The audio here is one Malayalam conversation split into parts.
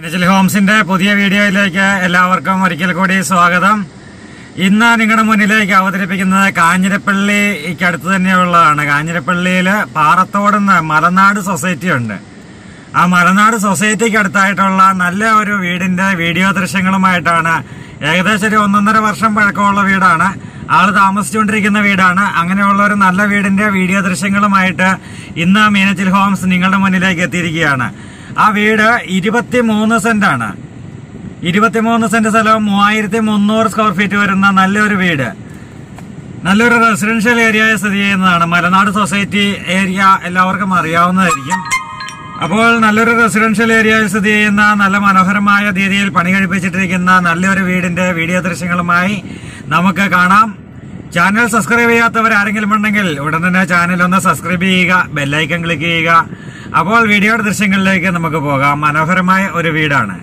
ഡിജിറ്റൽ ഹോംസിന്റെ പുതിയ വീഡിയോയിലേക്ക് എല്ലാവർക്കും ഒരിക്കൽ കൂടി സ്വാഗതം ഇന്ന് നിങ്ങളുടെ മുന്നിലേക്ക് അവതരിപ്പിക്കുന്നത് കാഞ്ഞിരപ്പള്ളിക്ക് അടുത്ത് തന്നെയുള്ളതാണ് കാഞ്ഞിരപ്പള്ളിയില് പാറത്തോടുന്ന് മലനാട് സൊസൈറ്റി ഉണ്ട് ആ മലനാട് സൊസൈറ്റിക്ക് അടുത്തായിട്ടുള്ള നല്ല ഒരു വീടിന്റെ വീഡിയോ ദൃശ്യങ്ങളുമായിട്ടാണ് ഏകദേശം ഒരു ഒന്നൊന്നര വർഷം പഴക്കമുള്ള വീടാണ് ആള് താമസിച്ചുകൊണ്ടിരിക്കുന്ന വീടാണ് അങ്ങനെയുള്ള ഒരു നല്ല വീടിന്റെ വീഡിയോ ദൃശ്യങ്ങളുമായിട്ട് ഇന്ന് മീനച്ചിൽ ഹോംസ് നിങ്ങളുടെ മുന്നിലേക്ക് എത്തിയിരിക്കുകയാണ് ആ വീട് ഇരുപത്തിമൂന്ന് സെന്റ് ആണ് ഇരുപത്തിമൂന്ന് സെന്റ് സ്ഥലവും മൂവായിരത്തി മുന്നൂറ് സ്ക്വയർ ഫീറ്റ് വരുന്ന നല്ലൊരു വീട് നല്ലൊരു റെസിഡൻഷ്യൽ ഏരിയ സ്ഥിതി ചെയ്യുന്നതാണ് മലനാട് സൊസൈറ്റി ഏരിയ എല്ലാവർക്കും അറിയാവുന്നതായിരിക്കും അപ്പോൾ നല്ലൊരു റെസിഡൻഷ്യൽ ഏരിയയിൽ സ്ഥിതി ചെയ്യുന്ന നല്ല മനോഹരമായ രീതിയിൽ പണി കഴിപ്പിച്ചിട്ടിരിക്കുന്ന നല്ലൊരു വീടിന്റെ വീഡിയോ ദൃശ്യങ്ങളുമായി നമുക്ക് കാണാം ചാനൽ സബ്സ്ക്രൈബ് ചെയ്യാത്തവർ ആരെങ്കിലും ഉണ്ടെങ്കിൽ ഉടൻ തന്നെ ചാനൽ ഒന്ന് സബ്സ്ക്രൈബ് ചെയ്യുക ബെല്ലൈക്കൺ ക്ലിക്ക് ചെയ്യുക അപ്പോൾ വീഡിയോയുടെ ദൃശ്യങ്ങളിലേക്ക് നമുക്ക് പോകാം മനോഹരമായ ഒരു വീടാണ്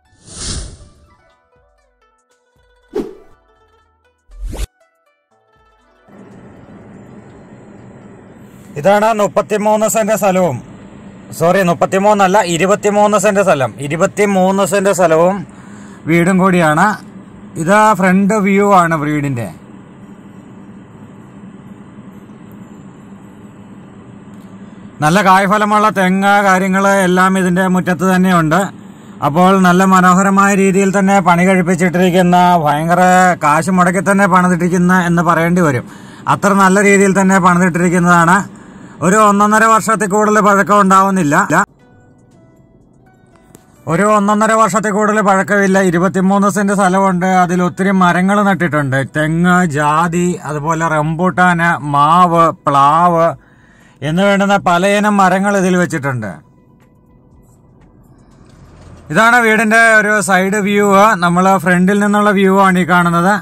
ഇതാണ് മുപ്പത്തിമൂന്ന് സെന്റ് സ്ഥലവും സോറി മുപ്പത്തിമൂന്നല്ല ഇരുപത്തിമൂന്ന് സെന്റ് സ്ഥലം ഇരുപത്തിമൂന്ന് സെന്റ് സ്ഥലവും വീടും കൂടിയാണ് ഇത് ഫ്രണ്ട് വ്യൂ ആണ് വീടിന്റെ നല്ല കായ്ഫലമുള്ള തെങ്ങ് കാര്യങ്ങൾ എല്ലാം ഇതിന്റെ മുറ്റത്ത് തന്നെയുണ്ട് അപ്പോൾ നല്ല മനോഹരമായ രീതിയിൽ തന്നെ പണി കഴിപ്പിച്ചിട്ടിരിക്കുന്ന ഭയങ്കര കാശ് മുടക്കി തന്നെ പണിതിട്ടിരിക്കുന്ന എന്ന് പറയേണ്ടി വരും അത്ര നല്ല രീതിയിൽ തന്നെ പണിതിട്ടിരിക്കുന്നതാണ് ഒരു ഒന്നൊന്നര വർഷത്തിൽ കൂടുതൽ പഴക്കം ഉണ്ടാവുന്നില്ല ഒരു ഒന്നൊന്നര വർഷത്തിൽ കൂടുതൽ പഴക്കമില്ല ഇരുപത്തിമൂന്ന് സെന്റ് സ്ഥലമുണ്ട് അതിൽ ഒത്തിരി മരങ്ങൾ നട്ടിട്ടുണ്ട് തെങ്ങ് ജാതി അതുപോലെ റംബൂട്ടാന് മാവ് പ്ലാവ് എന്ന് വേണ്ടുന്ന പലയിനം മരങ്ങൾ ഇതിൽ വെച്ചിട്ടുണ്ട് ഇതാണ് വീടിന്റെ ഒരു സൈഡ് വ്യൂ നമ്മൾ ഫ്രണ്ടിൽ നിന്നുള്ള വ്യൂ ആണ് ഈ കാണുന്നത്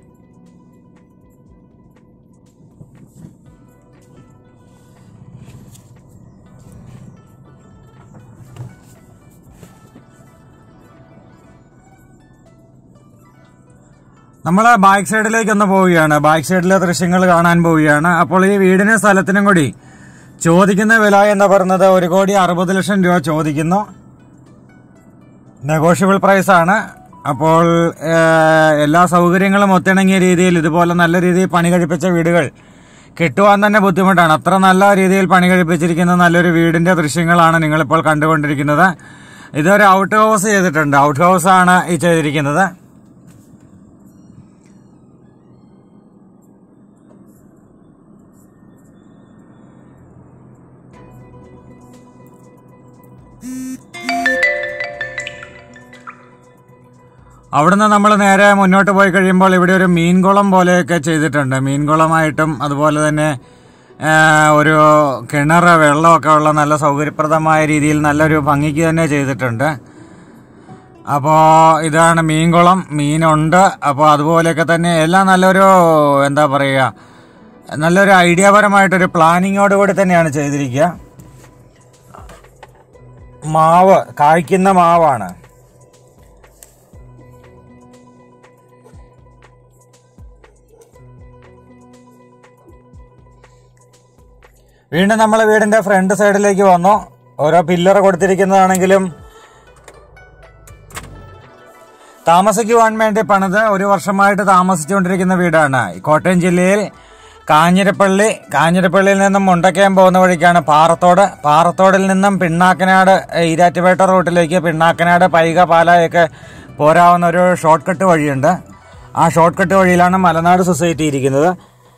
നമ്മൾ ബാക്ക് സൈഡിലേക്ക് ഒന്ന് പോവുകയാണ് ബാക്ക് സൈഡിലെ ദൃശ്യങ്ങൾ കാണാൻ പോവുകയാണ് അപ്പോൾ ഈ വീടിനും സ്ഥലത്തിനും കൂടി ചോദിക്കുന്ന വില എന്ന് പറയുന്നത് ഒരു കോടി അറുപത് ലക്ഷം രൂപ ചോദിക്കുന്നു നെഗോഷ്യബിൾ പ്രൈസ് ആണ് അപ്പോൾ ഏഹ്, എല്ലാ സൗകര്യങ്ങളും ഒത്തിണങ്ങിയ രീതിയിൽ ഇതുപോലെ നല്ല രീതിയിൽ പണി കഴിപ്പിച്ച വീടുകൾ കിട്ടുവാൻ തന്നെ ബുദ്ധിമുട്ടാണ് അത്ര നല്ല രീതിയിൽ പണി കഴിപ്പിച്ചിരിക്കുന്ന നല്ലൊരു വീടിന്റെ ദൃശ്യങ്ങളാണ് നിങ്ങളിപ്പോൾ കണ്ടുകൊണ്ടിരിക്കുന്നത് ഇതൊരു ഔട്ട് ഹൗസ് ചെയ്തിട്ടുണ്ട് ഔട്ട് ഹൗസ് ആണ് ഈ ചെയ്തിരിക്കുന്നത് അവിടുന്ന് നമ്മൾ നേരെ മുന്നോട്ട് പോയി കഴിയുമ്പോൾ ഇവിടെ ഒരു മീൻകുളം പോലെയൊക്കെ ചെയ്തിട്ടുണ്ട് മീൻകുളമായിട്ടും അതുപോലെ തന്നെ ആ, ഒരു കിണർ വെള്ളമൊക്കെ ഉള്ള നല്ല സൗകര്യപ്രദമായ രീതിയിൽ നല്ലൊരു ഭംഗിക്ക് തന്നെ ചെയ്തിട്ടുണ്ട് അപ്പോൾ ഇതാണ് മീൻകുളം മീനുണ്ട് അപ്പോൾ അതുപോലെയൊക്കെ തന്നെ എല്ലാം നല്ലൊരു എന്താ പറയുക നല്ലൊരു ഐഡിയാപരമായിട്ടൊരു പ്ലാനിങ്ങോട് കൂടി തന്നെയാണ് ചെയ്തിരിക്കുക മാവ് കായ്ക്കുന്ന മാവാണ് വീണ്ടും നമ്മൾ വീടിന്റെ ഫ്രണ്ട് സൈഡിലേക്ക് വന്നു ഓരോ പില്ലർ കൊടുത്തിരിക്കുന്നതാണെങ്കിലും താമസിക്കുവാൻ വേണ്ടി പണിത് ഒരു വർഷമായിട്ട് താമസിച്ചുകൊണ്ടിരിക്കുന്ന വീടാണ് കോട്ടയം ജില്ലയിൽ കാഞ്ഞിരപ്പള്ളി കാഞ്ഞിരപ്പള്ളിയിൽ നിന്നും മുണ്ടക്കയം പോകുന്ന വഴിക്കാണ് പാറത്തോട് പാറത്തോടിൽ നിന്നും പിണ്ണാക്കനാട് ഏഹ്, ഈരാറ്റുപേട്ട റൂട്ടിലേക്ക് പിണ്ണാക്കനാട് പൈക പാലായൊക്കെ പോരാവുന്ന ഒരു ഷോർട്ട് കട്ട് വഴിയുണ്ട് ആ ഷോർട്ട് കട്ട് വഴിയിലാണ് മലനാട് സൊസൈറ്റി ഇരിക്കുന്നത്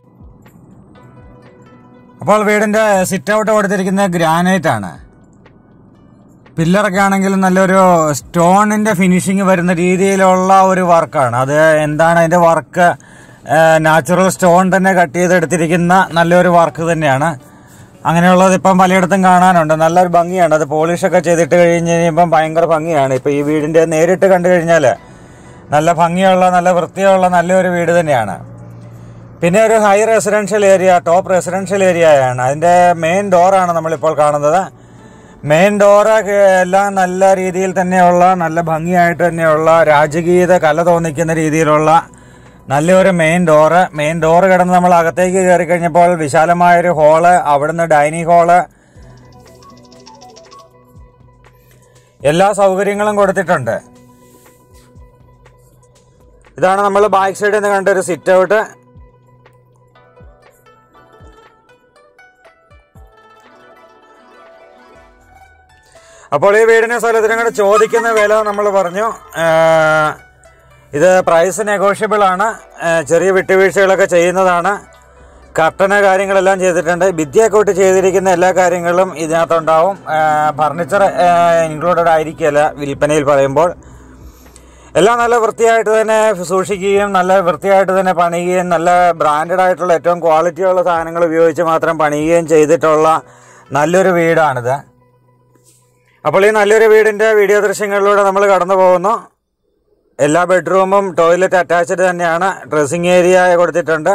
അപ്പോൾ വീടിന്റെ സിറ്റ് ഔട്ട് കൊടുത്തിരിക്കുന്നത് ഗ്രാനൈറ്റ് ആണ് പില്ലറൊക്കെ ആണെങ്കിലും നല്ലൊരു സ്റ്റോണിന്റെ ഫിനിഷിങ് വരുന്ന രീതിയിലുള്ള ഒരു വർക്കാണ് അത് എന്താണ് അതിന്റെ വർക്ക് നാച്ചുറൽ സ്റ്റോൺ തന്നെ കട്ട് ചെയ്തെടുത്തിരിക്കുന്ന നല്ലൊരു വർക്ക് തന്നെയാണ് അങ്ങനെയുള്ളത് ഇപ്പം പലയിടത്തും കാണാനുണ്ട് നല്ലൊരു ഭംഗിയാണ് അത് പോളിഷൊക്കെ ചെയ്തിട്ട് കഴിഞ്ഞ് കഴിയുമ്പം ഭയങ്കര ഭംഗിയാണ് ഇപ്പം ഈ വീടിന്റെ നേരിട്ട് കണ്ടു കഴിഞ്ഞാൽ നല്ല ഭംഗിയുള്ള നല്ല വൃത്തിയുള്ള നല്ലൊരു വീട് തന്നെയാണ് പിന്നെ ഒരു high residential area top residential ഏരിയയാണ് അതിന്റെ മെയിൻ ഡോറാണ് നമ്മളിപ്പോൾ കാണുന്നത് മെയിൻ ഡോറ് എല്ലാം നല്ല രീതിയിൽ തന്നെയുള്ള നല്ല ഭംഗിയായിട്ട് തന്നെയുള്ള രാജകീയത കല തോന്നിക്കുന്ന രീതിയിലുള്ള നല്ലൊരു മെയിൻ ഡോറ് മെയിൻ ഡോറ് കിടന്ന് നമ്മൾ അകത്തേക്ക് കയറി കഴിഞ്ഞപ്പോൾ വിശാലമായൊരു ഹോള് അവിടുന്ന് ഡൈനിങ് ഹോള് എല്ലാ സൗകര്യങ്ങളും കൊടുത്തിട്ടുണ്ട് ഇതാണ് നമ്മൾ ബാക്ക് സൈഡിൽ നിന്ന് കണ്ട ഒരു സിറ്റ് ഔട്ട് അപ്പോൾ ഈ വീടിന് സ്ഥലത്തിനും കൂടെ ചോദിക്കുന്ന വില നമ്മൾ പറഞ്ഞു ആ, ഇത് പ്രൈസ് നെഗോഷ്യബിൾ ആണ് ആ, ചെറിയ വിട്ടുവീഴ്ചകളൊക്കെ ചെയ്യുന്നതാണ് കർട്ടന് കാര്യങ്ങളെല്ലാം ചെയ്തിട്ടുണ്ട് ഭിത്തിയൊക്കെ ചെയ്തിരിക്കുന്ന എല്ലാ കാര്യങ്ങളും ഇതിനകത്തുണ്ടാവും ഫർണിച്ചർ ഇൻക്ലൂഡഡ് ആയിരിക്കില്ല വിൽപ്പനയിൽ പറയുമ്പോൾ എല്ലാം നല്ല വൃത്തിയായിട്ട് തന്നെ സൂക്ഷിക്കുകയും നല്ല വൃത്തിയായിട്ട് തന്നെ പണിയുകയും നല്ല ബ്രാൻഡഡ് ആയിട്ടുള്ള ഏറ്റവും ക്വാളിറ്റിയുള്ള സാധനങ്ങൾ ഉപയോഗിച്ച് മാത്രം പണിയുകയും ചെയ്തിട്ടുള്ള നല്ലൊരു വീടാണിത് അപ്പോൾ ഈ നല്ലൊരു വീടിൻ്റെ വീഡിയോ ദൃശ്യങ്ങളിലൂടെ നമ്മൾ കടന്നു പോകുന്നു എല്ലാ ബെഡ്റൂമും ടോയ്ലറ്റ് അറ്റാച്ച്ഡ് തന്നെയാണ് ഡ്രസ്സിങ് ഏരിയ കൊടുത്തിട്ടുണ്ട്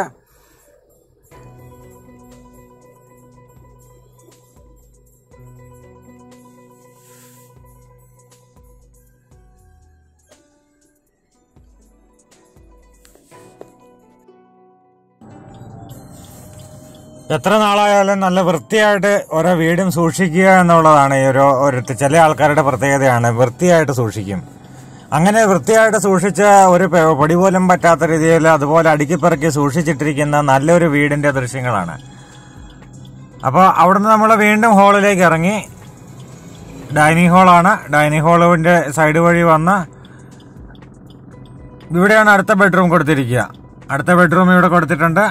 എത്ര നാളായാലും നല്ല വൃത്തിയായിട്ട് ഓരോ വീടും സൂക്ഷിക്കുക എന്നുള്ളതാണ് ഈ ഒരു ഒരു ചില ആൾക്കാരുടെ പ്രത്യേകതയാണ് വൃത്തിയായിട്ട് സൂക്ഷിക്കും അങ്ങനെ വൃത്തിയായിട്ട് സൂക്ഷിച്ച ഒരു പെ- പൊടി പോലും പറ്റാത്ത രീതിയിൽ അതുപോലെ അടുക്കിപ്പെറുക്കി സൂക്ഷിച്ചിട്ടിരിക്കുന്ന നല്ലൊരു വീടിന്റെ ദൃശ്യങ്ങളാണ് അപ്പോൾ അവിടുന്ന് നമ്മൾ വീണ്ടും ഹാളിലേക്ക് ഇറങ്ങി ഡൈനിങ് ഹാളാണ് ഡൈനിങ് ഹാളിന്റെ സൈഡ് വഴി വന്ന് ഇവിടെയാണ് അടുത്ത ബെഡ്റൂം കൊടുത്തിരിക്കുക അടുത്ത ബെഡ്റൂം ഇവിടെ കൊടുത്തിട്ടുണ്ട്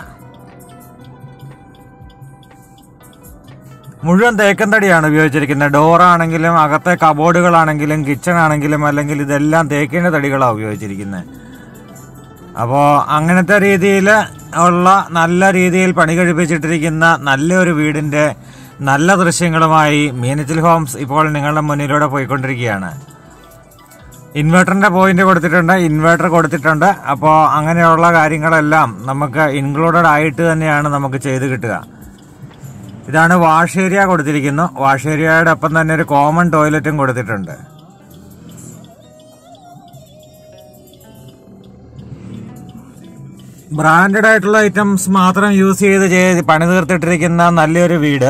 മുഴുവൻ തേക്കൻ തടിയാണ് ഉപയോഗിച്ചിരിക്കുന്നത് ഡോറാണെങ്കിലും അകത്തെ കബോർഡുകളാണെങ്കിലും കിച്ചൺ ആണെങ്കിലും അല്ലെങ്കിൽ ഇതെല്ലാം തേക്കിന്റെ തടികളാണ് ഉപയോഗിച്ചിരിക്കുന്നത് അപ്പോൾ അങ്ങനത്തെ രീതിയിൽ ഉള്ള നല്ല രീതിയിൽ പണി കഴിപ്പിച്ചിട്ടിരിക്കുന്ന നല്ലൊരു വീടിന്റെ നല്ല ദൃശ്യങ്ങളുമായി മീനച്ചിൽ ഹോംസ് ഇപ്പോൾ നിങ്ങളുടെ മുന്നിലൂടെ പോയിക്കൊണ്ടിരിക്കുകയാണ് ഇൻവെർട്ടറിന്റെ പോയിന്റ് കൊടുത്തിട്ടുണ്ട് ഇൻവെർട്ടർ കൊടുത്തിട്ടുണ്ട് അപ്പോൾ അങ്ങനെയുള്ള കാര്യങ്ങളെല്ലാം നമുക്ക് ഇൻക്ലൂഡഡ് ആയിട്ട് തന്നെയാണ് നമുക്ക് ചെയ്ത് കിട്ടുക ഇതാണ് വാഷ് ഏരിയ കൊടുത്തിരിക്കുന്നു വാഷ് ഏരിയയുടെ ഒപ്പം തന്നെ ഒരു കോമൺ ടോയ്ലറ്റും കൊടുത്തിട്ടുണ്ട് ബ്രാൻഡഡ് ആയിട്ടുള്ള ഐറ്റംസ് മാത്രം യൂസ് ചെയ്ത് ചെയ്ത് പണി തീർത്തിട്ടിരിക്കുന്ന നല്ലൊരു വീട്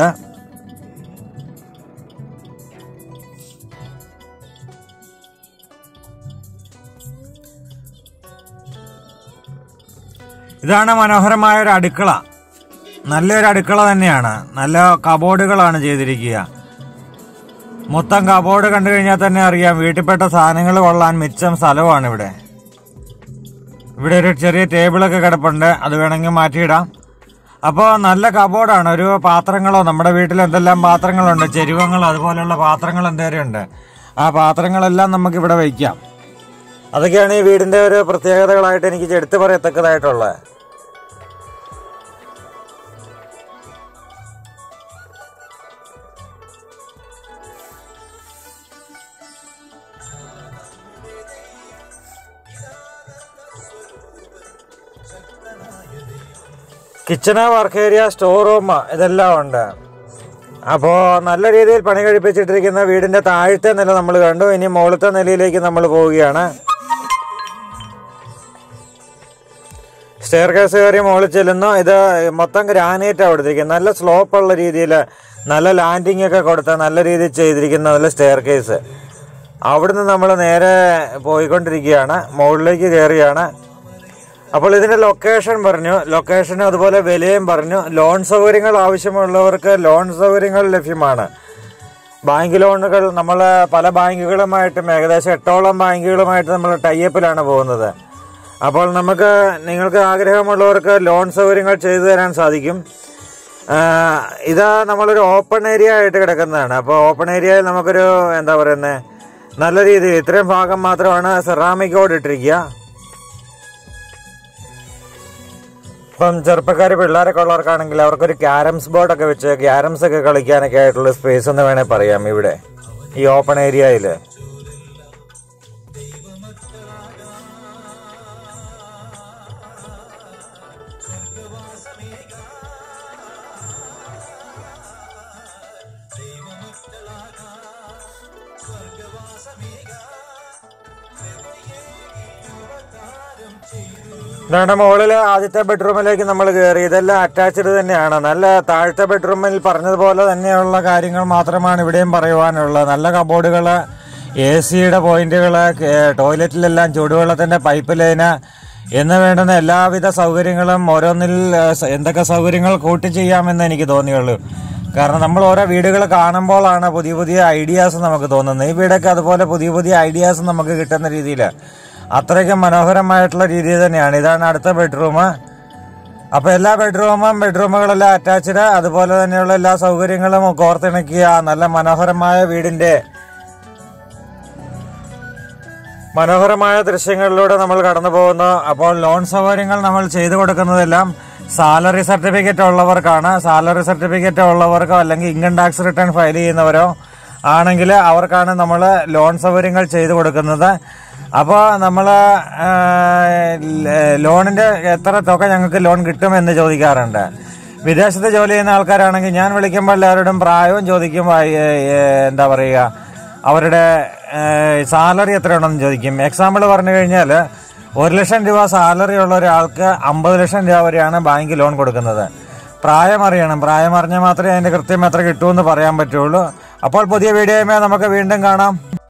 ഇതാണ് മനോഹരമായ ഒരു അടുക്കള നല്ലൊരു അടുക്കള തന്നെയാണ് നല്ല കബോർഡുകളാണ് ചെയ്തിരിക്കുക മൊത്തം കബോർഡ് കണ്ടു കഴിഞ്ഞാൽ തന്നെ അറിയാം വീട്ടിൽപ്പെട്ട സാധനങ്ങൾ കൊള്ളാൻ മിച്ചം സ്ഥലമാണ് ഇവിടെ ഇവിടെ ഒരു ചെറിയ ടേബിളൊക്കെ കിടപ്പുണ്ട് അത് വേണമെങ്കിൽ മാറ്റിയിടാം അപ്പോൾ നല്ല കബോർഡാണ് ഒരു പാത്രങ്ങളോ നമ്മുടെ വീട്ടിൽ എന്തെല്ലാം പാത്രങ്ങളുണ്ട് ചെരുവങ്ങളോ അതുപോലെയുള്ള പാത്രങ്ങൾ എന്തേലും ഉണ്ട് ആ പാത്രങ്ങളെല്ലാം നമുക്ക് ഇവിടെ വയ്ക്കാം അതൊക്കെയാണ് ഈ വീടിന്റെ ഒരു പ്രത്യേകതകളായിട്ട് എനിക്ക് എടുത്തു പറയത്തക്കതായിട്ടുള്ളത് kitchen work area store room ഇതെല്ലാം ഉണ്ട് അപ്പോൾ നല്ല രീതിയിൽ പണി കഴിപ്പിച്ചിട്ടിരിക്കുന്ന വീടിന്റെ താഴത്തെ നില നമ്മൾ കണ്ടു ഇനി മുകളിലത്തെ നിലയിലേക്ക് നമ്മൾ പോവുകയാണ് സ്റ്റെയർ കേസ് കയറി മുകളിൽ ചെല്ലുന്നു ഇത് മൊത്തം ഗ്രാനൈറ്റാണ് കൊടുത്തിരിക്കുന്നത് നല്ല സ്ലോപ്പ് ഉള്ള രീതിയിൽ നല്ല ലാൻഡിംഗ് ഒക്കെ കൊടുത്ത നല്ല രീതിയിൽ ചെയ്തിരിക്കുന്ന നല്ല സ്റ്റെയർ കേസ് അവിടുന്ന് നമ്മൾ നേരെ പോയിക്കൊണ്ടിരിക്കുകയാണ് മുകളിലേക്ക് കയറിയാണ് അപ്പോൾ ഇതിന്റെ ലൊക്കേഷൻ പറഞ്ഞു ലൊക്കേഷനും അതുപോലെ വിലയും പറഞ്ഞു ലോൺ സൗകര്യങ്ങൾ ആവശ്യമുള്ളവർക്ക് ലോൺ സൗകര്യങ്ങൾ ലഭ്യമാണ് ബാങ്ക് ലോണുകൾ നമ്മൾ പല ബാങ്കുകളുമായിട്ടും ഏകദേശം എട്ടോളം ബാങ്കുകളുമായിട്ട് നമ്മൾ ടൈപ്പിലാണ് പോകുന്നത് അപ്പോൾ നമുക്ക് നിങ്ങൾക്ക് ആഗ്രഹമുള്ളവർക്ക് ലോൺ സൗകര്യങ്ങൾ ചെയ്തു തരാൻ സാധിക്കും ആ, ഇത് നമ്മളൊരു ഓപ്പൺ ഏരിയ ആയിട്ട് കിടക്കുന്നതാണ് അപ്പോൾ ഓപ്പൺ ഏരിയയിൽ നമുക്കൊരു എന്താ പറയുന്നത് നല്ല രീതിയിൽ ഇത്രയും ഭാഗം മാത്രമാണ് സെറാമിക് ഓട് ഇട്ടിരിക്കുക ഇപ്പം ചെറുപ്പക്കാർ പിള്ളേരൊക്കെ ഉള്ളവർക്കാണെങ്കിൽ അവർക്കൊരു ക്യാരംസ് ബോർഡൊക്കെ വെച്ച് ക്യാരംസ് ഒക്കെ കളിക്കാനൊക്കെ ആയിട്ടുള്ള സ്പേസ് എന്ന് വേണേൽ പറയാം ഇവിടെ ഈ ഓപ്പൺ ഏരിയയിൽ ഇതാണ് മുകളില് ആദ്യത്തെ ബെഡ്റൂമിലേക്ക് നമ്മൾ കയറി ഇതെല്ലാം അറ്റാച്ച്ഡ് തന്നെയാണ് നല്ല താഴത്തെ ബെഡ്റൂമിൽ പറഞ്ഞതുപോലെ തന്നെയുള്ള കാര്യങ്ങൾ മാത്രമാണ് ഇവിടെയും പറയുവാനുള്ളത് നല്ല കബോർഡുകൾ എ സിയുടെ പോയിന്റുകൾ ടോയ്ലറ്റിലെല്ലാം ചൂടുവെള്ളത്തിന്റെ പൈപ്പ് ലൈന് എന്ന് വേണ്ടുന്ന എല്ലാവിധ സൗകര്യങ്ങളും ഓരോന്നിൽ ഏ, സ- എന്തൊക്കെ സൗകര്യങ്ങൾ കൂട്ടി ചെയ്യാമെന്ന് എനിക്ക് തോന്നിയുള്ളൂ കാരണം നമ്മൾ ഓരോ വീടുകൾ കാണുമ്പോഴാണ് പുതിയ പുതിയ ഐഡിയാസ് നമുക്ക് തോന്നുന്നത് ഈ വീടൊക്കെ അതുപോലെ പുതിയ പുതിയ ഐഡിയാസ് നമുക്ക് കിട്ടുന്ന രീതിയിൽ അത്രയ്ക്കും മനോഹരമായിട്ടുള്ള രീതി തന്നെയാണ് ഇതാണ് അടുത്ത ബെഡ്റൂം അപ്പൊ എല്ലാ ബെഡ്റൂമും ബെഡ്റൂമുകളെല്ലാം അറ്റാച്ച്ഡ് അതുപോലെ തന്നെയുള്ള എല്ലാ സൗകര്യങ്ങളും കോർത്തിണക്കിയ നല്ല മനോഹരമായ വീടിന്റെ മനോഹരമായ ദൃശ്യങ്ങളിലൂടെ നമ്മൾ കടന്നു പോകുന്നു അപ്പോൾ ലോൺ സൗകര്യങ്ങൾ നമ്മൾ ചെയ്തു കൊടുക്കുന്നതെല്ലാം സാലറി സർട്ടിഫിക്കറ്റ് ഉള്ളവർക്കാണ് സാലറി സർട്ടിഫിക്കറ്റ് ഉള്ളവർക്കോ അല്ലെങ്കിൽ ഇൻകം ടാക്സ് റിട്ടേൺ ഫയൽ ചെയ്യുന്നവരോ ആണെങ്കിൽ അവർക്കാണ് നമ്മൾ ലോൺ സൗകര്യങ്ങൾ ചെയ്തു കൊടുക്കുന്നത് അപ്പോൾ നമ്മൾ ലോണിന്റെ എത്ര തുക ഞങ്ങൾക്ക് ലോൺ കിട്ടുമെന്ന് ചോദിക്കാറുണ്ട് വിദേശത്ത് ജോലി ചെയ്യുന്ന ആൾക്കാരാണെങ്കിൽ ഞാൻ വിളിക്കുമ്പോൾ എല്ലാവരോടും പ്രായവും ചോദിക്കും ആ, ഏ, ഏ, എന്താ പറയുക അവരുടെ സാലറി എത്രയാണെന്ന് ചോദിക്കും എക്സാമ്പിൾ പറഞ്ഞു കഴിഞ്ഞാൽ ഒരു ലക്ഷം രൂപ സാലറി ഉള്ള ഒരാൾക്ക് അമ്പത് ലക്ഷം രൂപ വരെയാണ് ബാങ്ക് ലോൺ കൊടുക്കുന്നത് പ്രായം അറിയണം പ്രായം അറിഞ്ഞാൽ മാത്രമേ അതിന്റെ കൃത്യം എത്ര കിട്ടുമെന്ന് പറയാൻ പറ്റുള്ളൂ അപ്പോൾ പുതിയ വീഡിയോയുമേ നമുക്ക് വീണ്ടും കാണാം